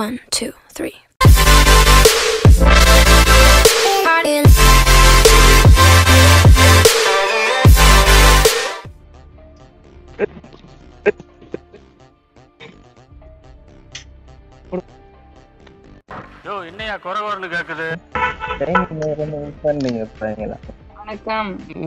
One, two, three. யோ என்னையா குறை குறைன்னு கேக்குது வணக்கம்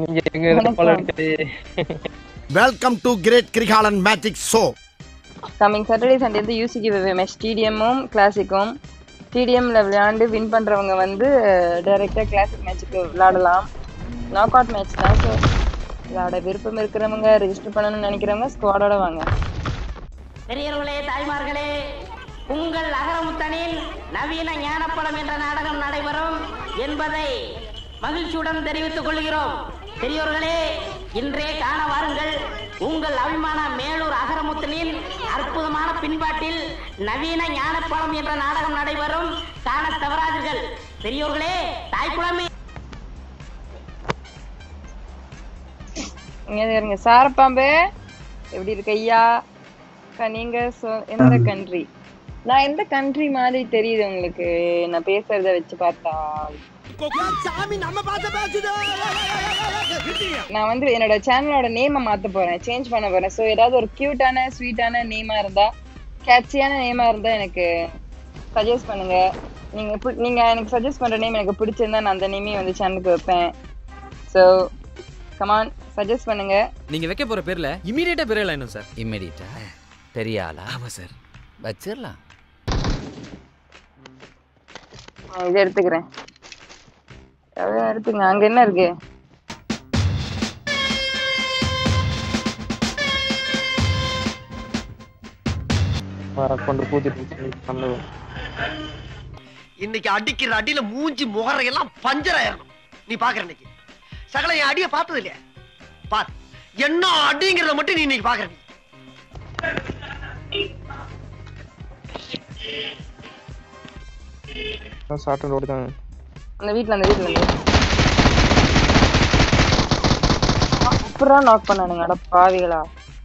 welcome to great Kirikalan magic show coming Saturday Sunday வந்து யூசிக்கு மேட்ச் டிடிஎம்மும் கிளாசிக்கும் டிடிஎம்ல விளையாண்டு வின் பண்றவங்க வந்து டைரெக்டாக கிளாசிக் மேட்ச்சுக்கு விளையாடலாம் நாக் அவுட் மேட்ச் தான் ஸோ விளையாட விருப்பம் இருக்கிறவங்க ரெஜிஸ்டர் பண்ணணும்னு நினைக்கிறவங்க ஸ்குவாடோட வாங்க பெரியவர்களே தாய்மார்களே உங்கள் அகரமுத்தனில் நவீன ஞானப்படம் என்ற நாடகம் நடைபெறும் என்பதை மகிழ்ச்சியுடன் தெரிவித்துக் கொள்கிறோம் பெரியோர்களே இன்றே காண வாருங்கள் உங்கள் அபிமான மேலூர் அகரமுத்தனின் அற்புதமான பின்பாட்டில் நவீன ஞானப்படம் என்ற நாடகம் நடைபெறும் காண தவறாதீர்கள் பெரியோர்களே தாய்க்குழமை இங்கே இருங்க சாரப்பாம்பு எப்படி இருக்கு ஐயா அக்கா, நீங்க சொ- எந்த கண்ட்ரி நான் எந்த கண்ட்ரி மாதிரி தெரியுது உங்களுக்கு நான் பேசுறத வச்சு பார்த்தா சாமி நம்ம பார்த்த பேசுது நான் வந்து என்னோட சேனலோட நேமை மாத்த போறேன் சேஞ்ச் பண்ண போறேன் ஸோ ஏதாவது ஒரு கியூட்டான ஸ்வீட்டான நேமா இருந்தா கேட்சியான நேமா இருந்தா எனக்கு சஜஸ்ட் பண்ணுங்க நீங்க பு- நீங்க எனக்கு சஜஸ்ட் பண்ற நேம் எனக்கு பிடிச்சிருந்தா நான் அந்த நேமையும் வந்து சேனலுக்கு வைப்பேன் ஸோ கமான் சஜஸ்ட் பண்ணுங்க நீங்க வைக்க போற பேர்ல இமீடியட்டா பேர் வேணும் சார் இம்மிடியட்டா பெரிய ஆளா ஆமா சார் வச்சிடலாம் நான் இதை எடுத்துக்கிறேன் அதான் எடுத்துங்க அங்க என்ன இருக்கு இன்னைக்கு அடிக்கிற அடியில மூஞ்சி முகரையெல்லாம் பஞ்சர் ஆயிரணும் நீ பாக்குற இன்னைக்கு சகல என் அடிய பார்த்தது இல்லையா பார் என்ன அடிங்கிறத மட்டும் நீ இன்னைக்கு பாக்குற நீ அந்த வீட்ல அந்த வீட்ல இருந்து அப்புறம் நாக் பண்ணானுங்க அட பாவிகளா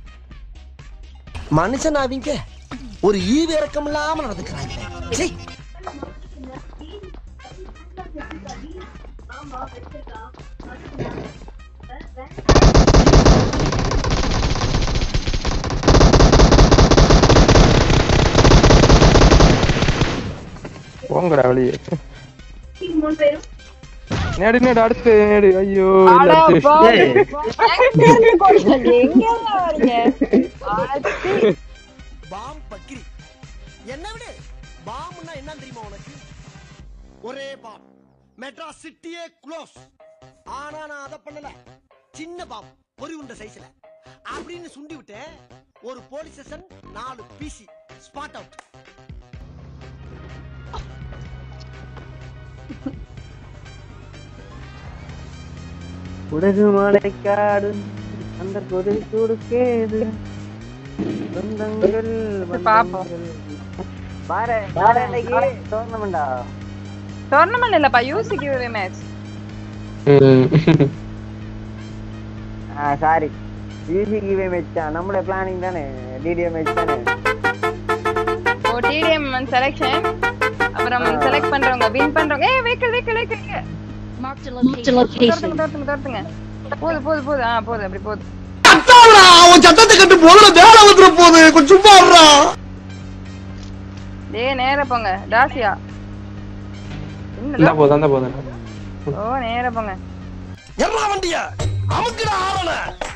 மனுஷன் அவங்க ஒரு ஈவு இறக்கம் இல்லாம நடந்துக்கிறாங்க சீ. போங்கடா வெளியே நேடு நேடு அடுத்து நேடு ஐயோ அட இல்ல பாவி. எங்க இருந்து கொடுத்தீங்க? எங்க இருந்து வரீங்க? ஆத்தி. பாம் பக்கிரி என்ன விடு பாம்னா என்ன தெரியுமா உனக்கு ஒரே பாம் மெட்ராஸ் சிட்டியே க்ளோஸ் ஆனா நான் அதை பண்ணல சின்ன பாம் ஒரு உண்ட சைஸ்ல அப்படின்னு சுண்டி விட்டேன் ஒரு போலீஸ் ஸ்டேஷன் நாலு பிசி ஸ்பாட் அவுட் உலகு மலைக்காடு அந்த கொதி கொடுக்கேது சொந்தங்கள் பாப்போம். பாரு பாரு இன்னைக்கு டோர்னமெண்டா டோர்னமெண்ட் இல்லப்பா யூசிக்கு மேட்ச் ஆ சாரி யூசிக்கு மேட்சா நம்மளோட பிளானிங் தானே டிடிஎம் மேட்ச் தானே ஓ டிடிஎம் செலெக்ஷன் அப்புறம் செலக்ட் பண்றவங்க வின் பண்றவங்க ஏய் வெஹிக்கிள் வெஹிக்கிள் வெஹிக்கிள் தோர்த்துங்க தோர்த்துங்க தோர்த்துங்க போது போது போது ஆ போது அப்படி போது அவன் சத்தத்தை கட்டு முதல்ல வேலை வந்துட போகுது கொஞ்சம் சும்மா இருடா. டேய் நேரா போங்க டாசியா அந்த என்ன போதும் அந்த போதும் ஓ நேரா போங்க எர்றா வண்டிய அமுக்குடா ஆவன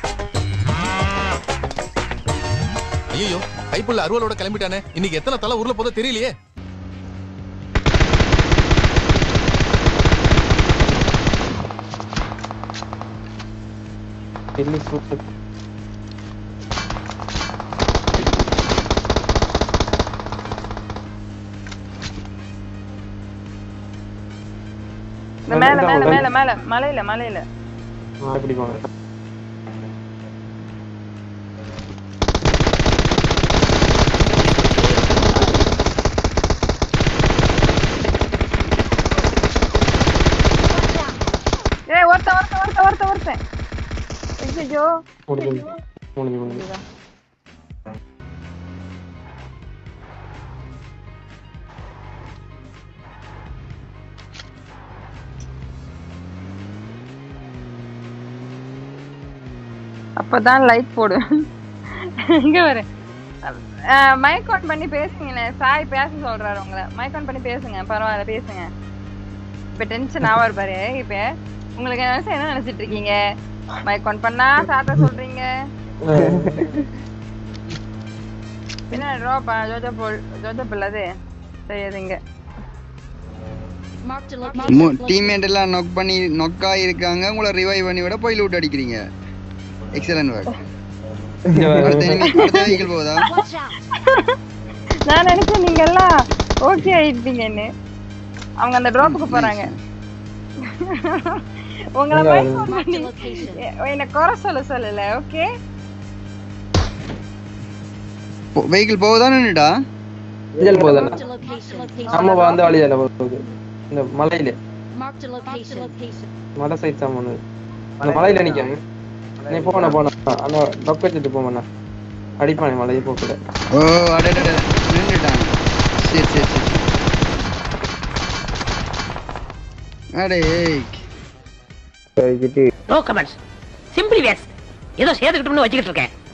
ஐயோ கைப்புள்ள அருவலோட கிளம்பிட்டானே இன்னைக்கு எத்தனை தலை ஊர்ல போதோ தெரியலையே டெல்லி சூப்பர் இந்த மேல மேல மேல மேல மலையில மலையில எப்படி போங்க ஏய் ஒருத்த ஒருத்த ஒருத்த ஒருத்த ஒருத்தன் ஐயோ முடிஞ்சு முடிஞ்சு முடிஞ்சு அப்பதான் லைக் போடுவேன் இங்க வர மைக் ஆன் பண்ணி பேசுங்கண்ணே சாய் பேச சொல்றாரு உங்களை மைக் ஆன் பண்ணி பேசுங்க பரவாயில்ல பேசுங்க இப்ப டென்ஷன் ஆவார் பாரு இப்ப உங்களுக்கு நினைச்சா என்ன நினைச்சிட்டு இருக்கீங்க மைக் ஆன் பண்ணா சாத்தா சொல்றீங்க என்ன ட்ராப் ஜோஜோ போல் ஜோஜோ போல் அது தெரியாதுங்க டீம்மேட் எல்லாம் நொக் பண்ணி நொக்கா இருக்காங்க உங்களை ரிவைவ் பண்ணி விட போய் லூட் அடிக்கிறீங்க எக்ஸலன்ட் ஒர்க் அடுத்த enemy- அடுத்த வெஹிக்கிள் போகுதா நான் நினைச்சேன் நீங்க எல்லாம் ஓகே ஆயிட்டீங்கன்னு அவங்க அந்த டிராப்புக்கு போறாங்க உங்களை mic on பண்ணி என்ன குறை சொல்ல சொல்லல ஓகே வெஹிக்கிள் போகுதா நின்னுடா டீசல் போகுதுண்ணா ஆமா வந்து வழியால போகுது இந்த மலையில மலை சைட் தான் போனது அந்த மலையில நிக்கணும் நீ போன போன அந்த டொக் வச்சுட்டு போமண்ணா அடிப்பானே மலையை போக கூட ஓ அடடட நின்னுட்டாங்க சரி சரி சரி அடே நோ கமெண்ட்ஸ் சிம்பிளி வேஸ் ஏதோ சேர்த்துக்கிட்டோம்னு வச்சுக்கிட்டு இருக்கேன்